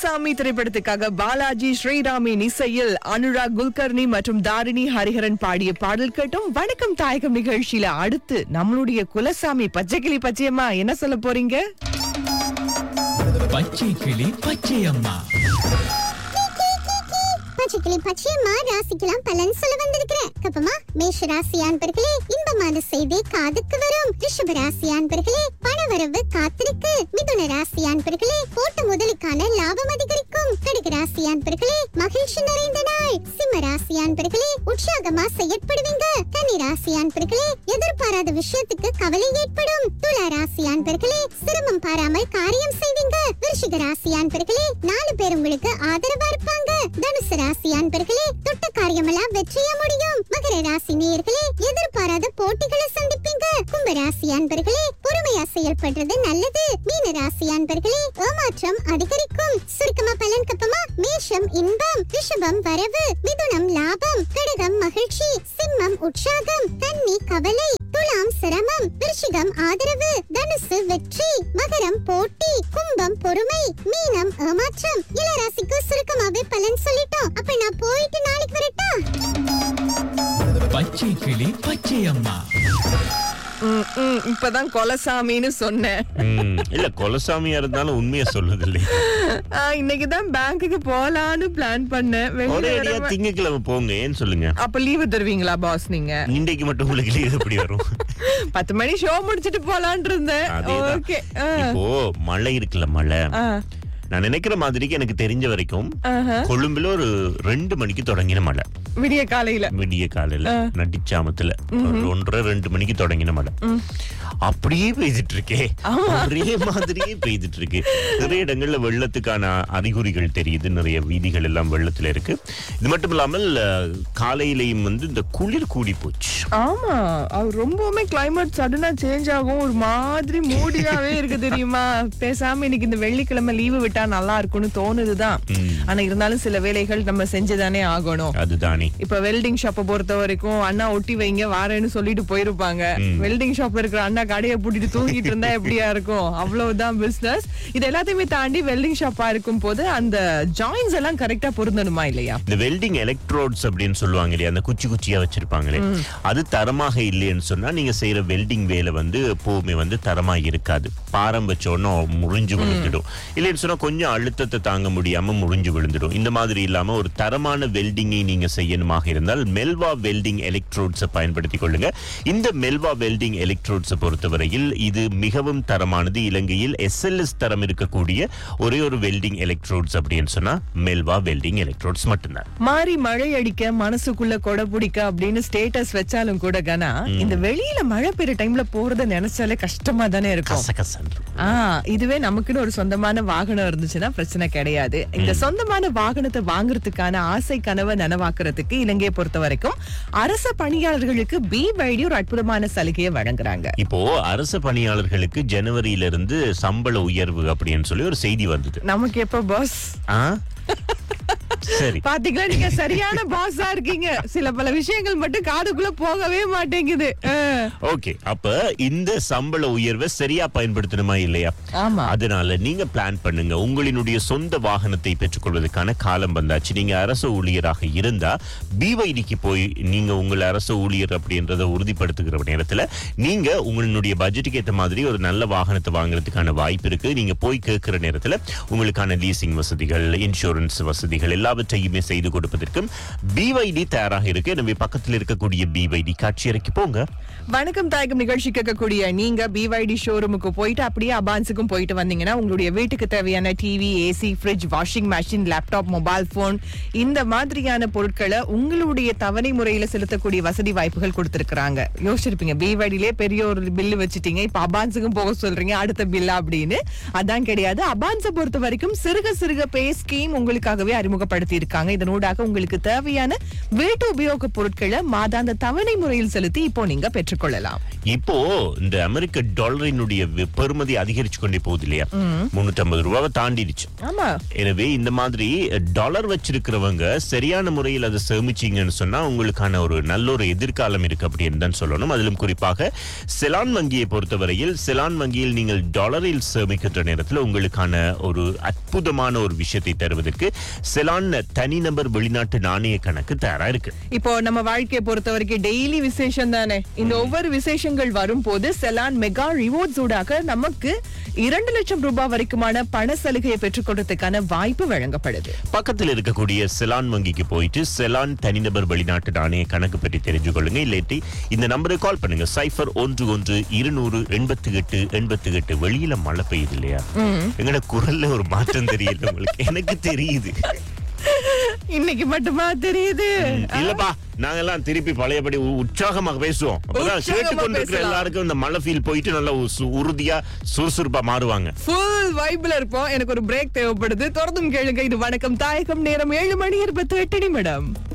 குலசாமி திரைப்படத்துக்காக பாலாஜி ஸ்ரீராமின் இசையில் அனுராக் குல்கர்னி மற்றும் தாரிணி ஹரிஹரன் பாடிய பாடல் கேட்டும் வணக்கம் தாயகம் நிகழ்ச்சியில அடுத்து நம்மளுடைய குலசாமி பச்சைக்கிளி பச்சையம்மா என்ன சொல்ல போறீங்க பச்சை கிளி பச்சை அம்மா பச்சைக்கிளி பச்சையம்மா ராசிக்கெல்லாம் பலன் சொல்ல வந்திருக்கிறேன் கப்பமா மேஷ ராசி அன்பர்களே இன்பமான செய்தி காதுக்கு வரும் ரிஷப ராசி அன்பர்களே பணவரவு காத்திருக்கு மிதுன ராசி அன்பர்களே போட்ட முதலுக்கான லாபம் அதிகரிக்கும் கடக ராசி அன்பர்களே மகிழ்ச்சி நிறைந்த நாள் சிம்ம ராசி அன்பர்களே உற்சாகமா செயற்படுவீங்க கன்னி ராசி அன்பர்களே எதிர்பாராத விஷயத்துக்கு கவலை ஏற்படும் துலா ராசி அன்பர்களே சிரமம் பாராமல் காரியம் செய்வீங்க விருஷிக ராசி அன்பர்களே நாலு பேர் உங்களுக்கு ஆதரவா இருப்பாங்க தனுசு ராசி அன்பர்களே தொட்ட காரியமெல்லாம் வெற்றியா முடியும் மகர ராசி நேயர்களே எதிர்பாராத போட்டிகளை சந்திப்பீங்க கும்ப ராசி அன்பர்களே பொறுமையா செயல்படுறது நல்லது மீன ராசி அன்பர்களே ஏமாற்றம் அதிகரிக்கும் சுருக்கமா பலன் கப்பமா மேஷம் இன்பம் ரிஷபம் வரவு மிதுனம் லாபம் கடகம் மகிழ்ச்சி சிம்மம் உற்சாகம் கன்னி கவலை துலாம் சிரமம் விருஷிகம் ஆதரவு தனுசு வெற்றி மகரம் போட்டி கும்பம் பொறுமை மீனம் ஏமாற்றம் இளராசிக்கு சுருக்கமாவே பலன் சொல்லிட்டோம் அப்ப நான் போயிட்டு நாளைக்கு வரட்டா பச்சை கிளி பச்சை அம்மா ம், ம், இப்பதான் கொலசாமின்னு சொன்னேன் ம், இல்ல கொலசாமியா இருந்தாலும் உண்மையா சொல்லுது இல்லையா ஆ, இன்னைக்குதான் பேங்க்குக்கு போலான்னு பிளான் பண்ணேன் வெளியில ஒரே அடியா வர- திங்கக்கிழமை போங்க ஏன்னு சொல்லுங்க அப்ப லீவு தருவீங்களா பாஸ் நீங்க இன்றைக்கு மட்டும் உங்களுக்கு லீவ் எப்படி வரும் பத்து மணி ஷோ முடிச்சிட்டு போலான்னு இருந்தேன் அதேதான். ஓகே இப்போ மழை இருக்குல்ல மழை நான் நினைக்கிற மாதிரிக்கு எனக்கு தெரிஞ்ச வரைக்கும் கொழும்புல ஒரு ரெண்டு மணிக்கு தொடங்கின மழை விடிய காலையில விடிய காலையில நடிச்சாமத்துல ஒரு ஒன்றரை ரெண்டு மணிக்கு தொடங்கின மழை அப்படியே பெய்துட்டு இருக்கே ஒரே மாதிரியே பெய்துட்டு இருக்கு நிறைய இடங்கள்ல வெள்ளத்துக்கான அறிகுறிகள் தெரியுது நிறைய வீதிகள் எல்லாம் வெள்ளத்துல இருக்கு இது மட்டும் இல்லாமல் அஹ், காலையிலையும் வந்து இந்த குளிர் கூடி போச்சு ஆமா அது ரொம்பவுமே கிளைமேட் சடனா சேஞ்ச் ஆகும் ஒரு மாதிரி மூடியாவே இருக்கு தெரியுமா பேசாம இன்னைக்கு இந்த வெள்ளிக்கிழமை லீவு விட்டா நல்லா இருக்கும்னு தோணுதுதான் ஆனா இருந்தாலும் சில வேலைகள் நம்ம செஞ்சுதானே ஆகணும் அதுதானே இப்ப வெல்டிங் ஷாப்பை பொறுத்த வரைக்கும் அண்ணா ஒட்டி வைங்க வாரேன்னு சொல்லிட்டு போயிருப்பாங்க வெல்டிங் ஷாப் இருக்கிற அண்ணா கடையை பூட்டிட்டு தூங்கிட்டு இருந்தா எப்படியா இருக்கும் அவ்வளவுதான் பிசினஸ் இது எல்லாத்தையுமே தாண்டி வெல்டிங் ஷாப்பா இருக்கும் போது அந்த ஜாயின்ஸ் எல்லாம் கரெக்டா பொருந்தணுமா இல்லையா இந்த வெல்டிங் எலக்ட்ரோட்ஸ் அப்படின்னு சொல்லுவாங்க இல்லையா அந்த குச்சி குச்சியா வச்சிருப்பாங்களே அது தரமாக இல்லைன்னு சொன்னா நீங்க செய்யற வெல்டிங் வேலை வந்து எப்பவுமே வந்து தரமா இருக்காது பாரம் வச்ச உடனே முறிஞ்சு விழுந்துடும் இல்லைன்னு சொன்னா கொஞ்சம் அழுத்தத்தை தாங்க முடியாம முறிஞ்சு விழுந்துடும் இந்த மாதிரி இல்லாம ஒரு தரமான வெல்டிங்கை நீங்க செய்யணுமாக இருந்தால் மெல்வா வெல்டிங் எலக்ட்ரோட்ஸை பயன்படுத்திக் கொள்ளுங்க இந்த மெல்வா வெல்டிங் எலக்ட்ரோட்ஸை பொறுத்தவரையில் இது மிகவும் தரமானது இலங்கையில் எஸ்எல்எஸ் தரம் இருக்கக்கூடிய ஒரே ஒரு வெல்டிங் எலக்ட்ரோட்ஸ் அப்படின்னு சொன்னா மெல்வா வெல்டிங் எலக்ட்ரோட்ஸ் மட்டும்தான் மாறி மழை அடிக்க மனசுக்குள்ள கொடை பிடிக்க அப்படின்னு ஸ்டேட்டஸ் வச்சாலும் கூட கனா இந்த வெளியில மழை பெய்யுற டைம்ல போறத நினைச்சாலே கஷ்டமா தானே இருக்கும் கசகசன்னு இருக்கும். ஆ இதுவே நமக்குன்னு ஒரு சொந்தமான வாகனம் இருந்துச்சுன்னா பிரச்சனை கிடையாது இந்த சொந்தமான வாகனத்தை வாங்குறதுக்கான ஆசை கனவை நனவாக்குறதுக்கு இலங்கையை பொறுத்த வரைக்கும் அரச பணியாளர்களுக்கு பி வைடி ஒரு அற்புதமான சலுகையை வழங்குறாங்க இப்போ அரசு பணியாளர்களுக்கு ஜனவரியில இருந்து சம்பள உயர்வு அப்படின்னு சொல்லி ஒரு செய்தி வந்தது நமக்கு எப்ப பாஸ் ஆ? சரி பாத்தீங்களா நீங்க சரியான பாஸா இருக்கீங்க சில பல விஷயங்கள் மட்டும் காதுக்குள்ள போகவே மாட்டேங்குது ஆ. ஓகே அப்ப இந்த சம்பள உயர்வை சரியா பயன்படுத்தணுமா இல்லையா ஆமா அதனால நீங்க பிளான் பண்ணுங்க உங்களினுடைய சொந்த வாகனத்தை பெற்றுக்கொள்வதற்கான காலம் வந்தாச்சு நீங்க அரசு ஊழியராக இருந்தா பிவைடிக்கு போய் நீங்க உங்கள் அரசு ஊழியர் அப்படின்றத உறுதிப்படுத்துகிற நேரத்துல நீங்க உங்களுடைய பட்ஜெட்டுக்கு ஏற்ற மாதிரி ஒரு நல்ல வாகனத்தை வாங்குறதுக்கான வாய்ப்பு இருக்கு நீங்க போய் கேட்கிற நேரத்துல உங்களுக்கான லீசிங் வசதிகள் இன்சூரன்ஸ் வசதிகள் எல்லாவற்றையுமே செய்து கொடுப்பதற்கும் பிவைடி தயாராக இருக்கு எனவே பக்கத்தில் இருக்கக்கூடிய பிவைடி காட்சி இறக்கி போங்க வணக்கம் தாயகம் நிகழ்ச்சி கேட்கக்கூடிய நீங்க பிவைடி ஷோரூமுக்கு போயிட்டு அப்படியே அபான்ஸுக்கும் போயிட்டு வந்தீங்கன்னா உங்களுடைய வீட்டுக்கு தேவையான TV AC fridge washing machine laptop mobile phone இந்த மாதிரியான பொருட்களை உங்களுடைய தவணை முறையில செலுத்தக்கூடிய வசதி வாய்ப்புகள் கொடுத்திருக்காங்க யோசிச்சிருப்பீங்க பிவைடிலே பெரிய ஒரு பில்லு வச்சுட்டீங்க இப்ப அபான்ஸுக்கும் போக சொல்றீங்க அடுத்த பில்லா அப்படின்னு அதான் கிடையாது அபான்ஸை பொறுத்த வரைக்கும் சிறுக சிறுக பே ஸ்கீம் உங்களுக்காகவே அறிமுகப்படுத்த அறிமுகப்படுத்தி இருக்காங்க இதனூடாக உங்களுக்கு தேவையான வீட்டு உபயோக பொருட்களை மாதாந்த தவணை முறையில் செலுத்தி இப்போ நீங்க பெற்றுக்கொள்ளலாம் இப்போ இந்த அமெரிக்க டாலரினுடைய வி- பெறுமதி அதிகரிச்சு கொண்டே போகுது இல்லையா முன்னூத்தி ஐம்பது ரூபாவை தாண்டிடுச்சு ஆமா எனவே இந்த மாதிரி டாலர் வச்சிருக்கிறவங்க சரியான முறையில் அதை சேமிச்சீங்கன்னு சொன்னா உங்களுக்கான ஒரு நல்ல ஒரு எதிர்காலம் இருக்கு அப்படின்னு தான் சொல்லணும் அதிலும் குறிப்பாக செலான் வங்கியை பொறுத்தவரையில் செலான் வங்கியில் நீங்கள் டாலரில் சேமிக்கின்ற நேரத்தில் உங்களுக்கான ஒரு அற்புதமான ஒரு விஷயத்தை தருவதற்கு செலான் தனிநபர் வெளிநாட்டு நாணய கணக்கு தயாரா இருக்கு இப்போ நம்ம வாழ்க்கையை பொறுத்த வரைக்கும் டெய்லி விசேஷம் தானே இந்த ஒவ்வொரு விசேஷங்கள் வரும்போது செலான் மெகா ரிவார்ட்ஸ் ஊடாக நமக்கு இரண்டு லட்சம் ரூபாய் வரைக்குமான பண சலுகையை பெற்றுக்கொள்றதுக்கான வாய்ப்பு வழங்கப்படுது பக்கத்தில் இருக்கக்கூடிய செலான் வங்கிக்கு போயிட்டு செலான் தனிநபர் வெளிநாட்டு நாணய கணக்கு பற்றி தெரிஞ்சு கொள்ளுங்க இல்லாட்டி இந்த நம்பருக்கு கால் பண்ணுங்க சைஃபர் ஒன்று ஒன்று இருநூறு எண்பத்தி எட்டு எண்பத்தி எட்டு வெளியில மழை பெய்யுது இல்லையா எங்கட குரல்ல ஒரு மாற்றம் தெரியல உங்களுக்கு எனக்கு தெரியுது இன்னைக்கு மட்டுமா தெரியுது இல்லப்பா நாங்கெல்லாம் திருப்பி பழையபடி உ- உற்சாகமாக பேசுவோம் அப்பதான் உற்சாகமா கேட்டுக்கொண்டிருக்கிற பேசலாம். எல்லாருக்கும் இந்த மழை ஃபீல் போயிட்டு நல்லா உ- சு- உறுதியா சுறுசுறுப்பா மாறுவாங்க ஃபுல் வைப்ல இருப்போம் எனக்கு ஒரு பிரேக் தேவைப்படுது தொடர்ந்தும் கேளுங்க இது வணக்கம் தாயகம் நேரம் ஏழு மணி இருபத்தி எட்டு நிமிடம்